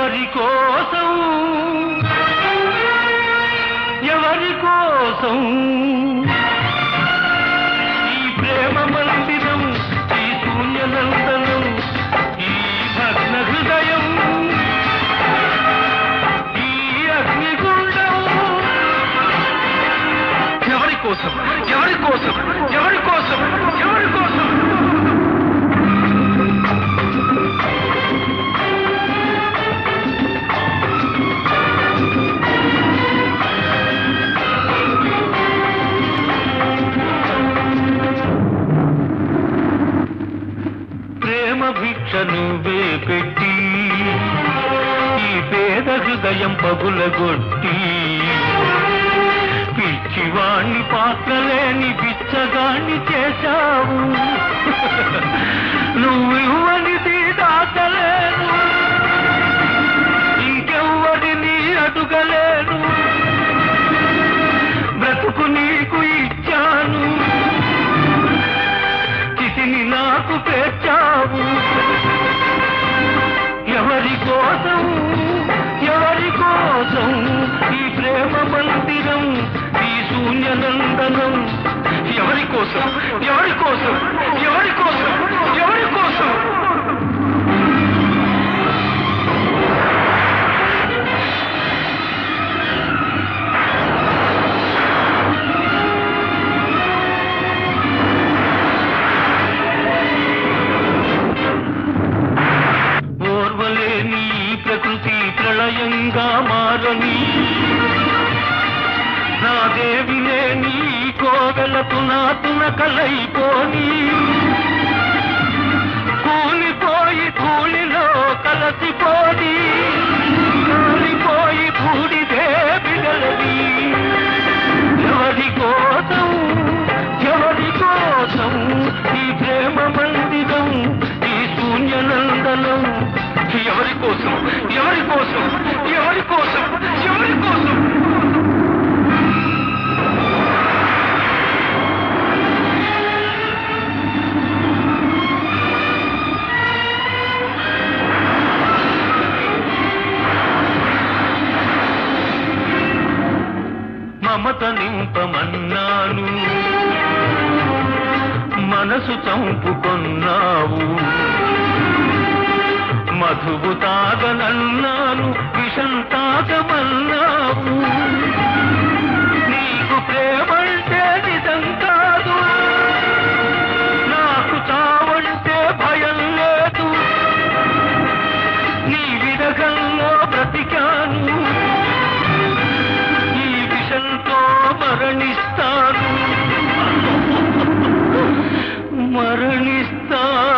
ఎవరి కోసం ఎవరి కోసం ఈ ప్రేమ మందిరం ఈ శూన్యనందనం ఈ భగ్న హృదయం ఈ అగ్నిగుండం ఎవరి కోసం ఎవరి కోసం ఎవరి కోసం ఎవరి కోసం ప్రేమ భిక్ష నువ్వే పెట్టి ఈ పేద హృదయం పగులగొట్టి పిచ్చివాణ్ణి పాత్రలేని పిచ్చగాణ్ణి చేశావు నువ్వు ఇవ్వనిది దాచలేను ఇంకెవ్వరిని అడుగలేను బ్రతుకు నీకు ఇచ్చాను చితిని నాకు పేర్చావు ఎవరి కోసం ఎవరి కోసం ఈ ప్రేమ మందిరం ఈ శూన్యనందనం ఎవరి కోసం ఎవరి కోసం ఎవరి కోసం ఎవరి కోసం ఓర్వలేని ఈ ప్రకృతి ప్రళయంగా మారని నా దేవి లేని ఈ కోవెలకు నా తునకలైపోని కూలిపోయి ధూళిలో కలసిపోని కాలిపోయి బూడిదే బిడలది ఎవరి కోసం ఎవరి కోసం ఈ ప్రేమ మందిరం ఈ శూన్యనందనం ఎవరి కోసం ఎవరి కోసం ఎవరి కోసం ఎవరి కోసం మమత నింపమన్నాను మనసు చంపుకొన్నావు మధువు తాగనన్నాను విషం తాగమన్నావు నీకు ప్రేమంటే నిజం కాదు నాకు చావంటే భయం లేదు నీ విరగంలో బ్రతికాను ఈ విషంతో మరణిస్తాను మరణిస్తాను